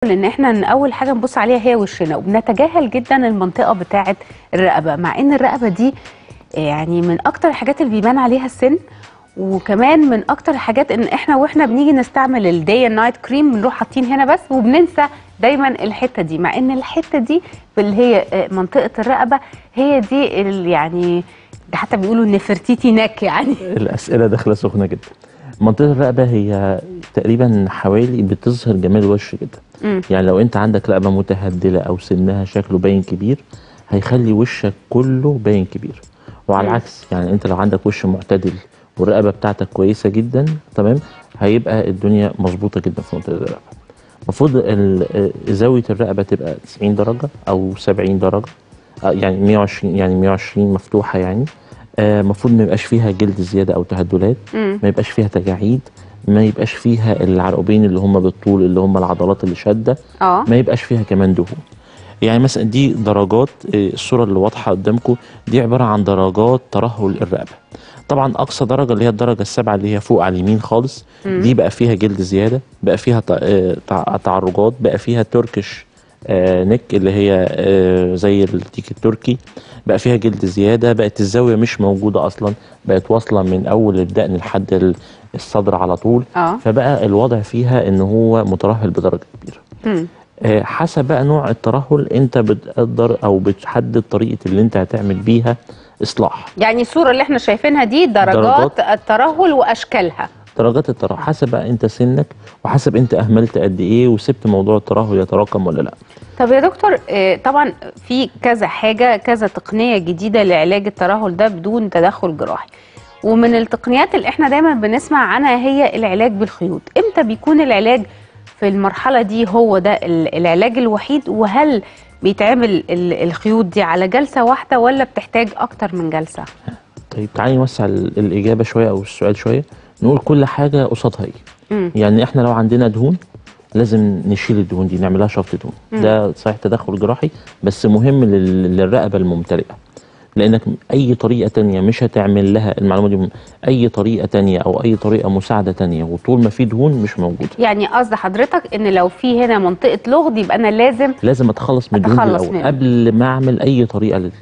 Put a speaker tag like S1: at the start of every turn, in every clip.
S1: ان احنا إن اول حاجه نبص عليها هي وشنا وبنتجاهل جدا المنطقه بتاعه الرقبه مع ان الرقبه دي يعني من اكتر الحاجات اللي بيبان عليها السن وكمان من اكتر الحاجات ان احنا واحنا بنيجي نستعمل الداي اند نايت كريم بنروح حاطين هنا بس وبننسى دايما الحته دي مع ان الحته دي اللي هي آه، منطقه الرقبه هي دي اللي يعني ده حتى بيقولوا نفرتيتي نك يعني
S2: الاسئله داخله سخنه جدا منطقه الرقبه هي تقريبا حوالي بتظهر جمال الوش جدا
S1: مم.
S2: يعني لو انت عندك رقبه متهدله او سنها شكله باين كبير هيخلي وشك كله باين كبير وعلى
S1: مم.
S2: العكس يعني انت لو عندك وش معتدل والرقبه بتاعتك كويسه جدا تمام هيبقى الدنيا مظبوطه جدا في منطقه الرقبه المفروض ال- آه، زاويه الرقبه تبقى 90 درجه او 70 درجه آه، يعني 120 يعني 120 مفتوحه يعني المفروض ما يبقاش فيها جلد زياده او تهدلات
S1: مم.
S2: ما يبقاش فيها تجاعيد ما يبقاش فيها العرقوبين اللي هم بالطول اللي هم العضلات اللي شاده
S1: اه
S2: ما يبقاش فيها كمان دهون يعني مثلا دي درجات آه، الصوره اللي واضحه قدامكم دي عباره عن درجات ترهل الرقبه طبعا اقصى درجه اللي هي الدرجه السابعه اللي هي فوق على اليمين خالص دي بقى فيها جلد زياده بقى فيها تع- آه، تع- تعرجات بقى فيها تركش آه، نك اللي هي آه، زي التيك التركي بقى فيها جلد زياده بقت الزاويه مش موجوده اصلا بقت واصله من اول الدقن لحد ال- الصدر على طول
S1: اه
S2: فبقى الوضع فيها ان هو مترهل بدرجه كبيره
S1: مم.
S2: آه، حسب بقى نوع الترهل انت بتقدر او بتحدد طريقه اللي انت هتعمل بيها اصلاح
S1: يعني الصوره اللي احنا شايفينها دي درجات,
S2: درجات.
S1: الترهل واشكالها
S2: درجات الترهل حسب بقى انت سنك وحسب انت اهملت قد ايه وسبت موضوع الترهل يتراكم ولا لا
S1: طب يا دكتور آه، طبعا في كذا حاجه كذا تقنيه جديده لعلاج الترهل ده بدون تدخل جراحي ومن التقنيات اللي احنا دايما بنسمع عنها هي العلاج بالخيوط امتى بيكون العلاج في المرحله دي هو ده ال- العلاج الوحيد وهل بيتعمل ال- الخيوط دي على جلسه واحده ولا بتحتاج اكتر من جلسه
S2: طيب تعالي نوسع ال- الاجابه شويه او السؤال شويه نقول كل حاجه قصادها ايه
S1: مم.
S2: يعني احنا لو عندنا دهون لازم نشيل الدهون دي نعملها شفط دهون ده صحيح تدخل جراحي بس مهم لل- للرقبه الممتلئه لانك اي طريقه تانية مش هتعمل لها المعلومه دي مهمة. اي طريقه تانية او اي طريقه مساعده تانية وطول ما في دهون مش موجوده
S1: يعني قصد حضرتك ان لو في هنا منطقه لغد يبقى انا لازم
S2: لازم اتخلص من الدهون
S1: أتخلص
S2: الاول
S1: منها.
S2: قبل ما اعمل اي طريقه لل-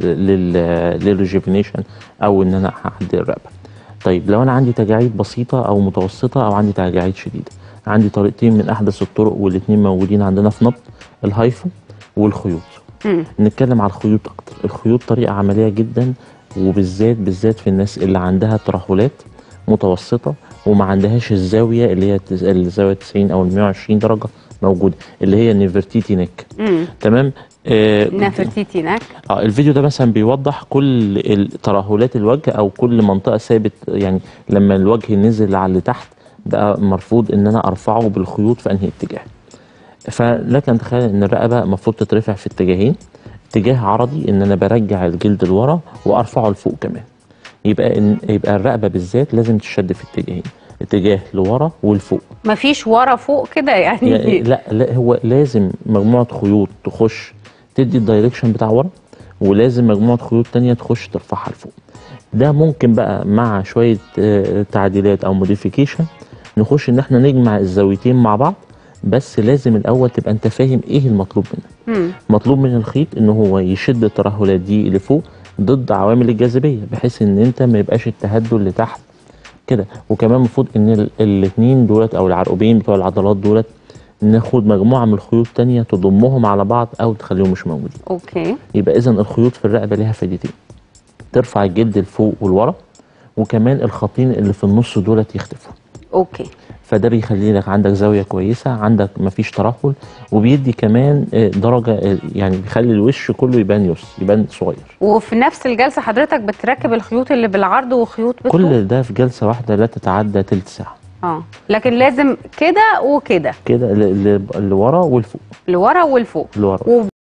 S2: لل- للريجيفينيشن او ان انا اعدل الرقبه طيب لو انا عندي تجاعيد بسيطه او متوسطه او عندي تجاعيد شديده عندي طريقتين من احدث الطرق والاثنين موجودين عندنا في نبض الهايفو والخيوط
S1: مم.
S2: نتكلم على الخيوط اكتر الخيوط طريقه عمليه جدا وبالذات بالذات في الناس اللي عندها ترهلات متوسطه وما عندهاش الزاويه اللي هي التس- الزاويه 90 او ال 120 درجه موجوده اللي هي نيفرتيتي نيك
S1: مم.
S2: تمام آه
S1: نفرتيتي ناك
S2: اه الفيديو ده مثلا بيوضح كل ال- ترهلات الوجه او كل منطقه ثابت يعني لما الوجه نزل على اللي تحت بقى مرفوض ان انا ارفعه بالخيوط في انهي اتجاه فلك ان تتخيل ان الرقبه المفروض تترفع في اتجاهين اتجاه عرضي ان انا برجع الجلد لورا وارفعه لفوق كمان يبقى إن يبقى الرقبه بالذات لازم تشد في اتجاهين اتجاه لورا ولفوق
S1: مفيش ورا فوق كده يعني,
S2: يعني لا لا هو لازم مجموعه خيوط تخش تدي الدايركشن بتاع ورا ولازم مجموعه خيوط تانية تخش ترفعها لفوق ده ممكن بقى مع شويه آه، تعديلات او موديفيكيشن نخش ان احنا نجمع الزاويتين مع بعض بس لازم الاول تبقى انت فاهم ايه المطلوب منك
S1: مم.
S2: مطلوب من الخيط ان هو يشد الترهلات دي لفوق ضد عوامل الجاذبيه بحيث ان انت ما يبقاش التهدل لتحت كده وكمان المفروض ان الاثنين دولت او العرقوبين بتوع العضلات دولت ناخد مجموعه من الخيوط تانية تضمهم على بعض او تخليهم مش موجودين
S1: اوكي
S2: يبقى اذا الخيوط في الرقبه ليها فايدتين ترفع الجلد لفوق ولورا وكمان الخطين اللي في النص دولت يختفوا
S1: اوكي
S2: فده بيخلي لك عندك زاويه كويسه عندك مفيش ترهل وبيدي كمان آه، درجه آه، يعني بيخلي الوش كله يبان يس يبان صغير
S1: وفي نفس الجلسه حضرتك بتركب الخيوط اللي بالعرض وخيوط بالطول
S2: كل ده في جلسه واحده لا تتعدى تلت ساعه
S1: اه لكن لازم كده وكده
S2: كده ل- ل- لورا ولفوق
S1: لورا والفوق
S2: لورا
S1: و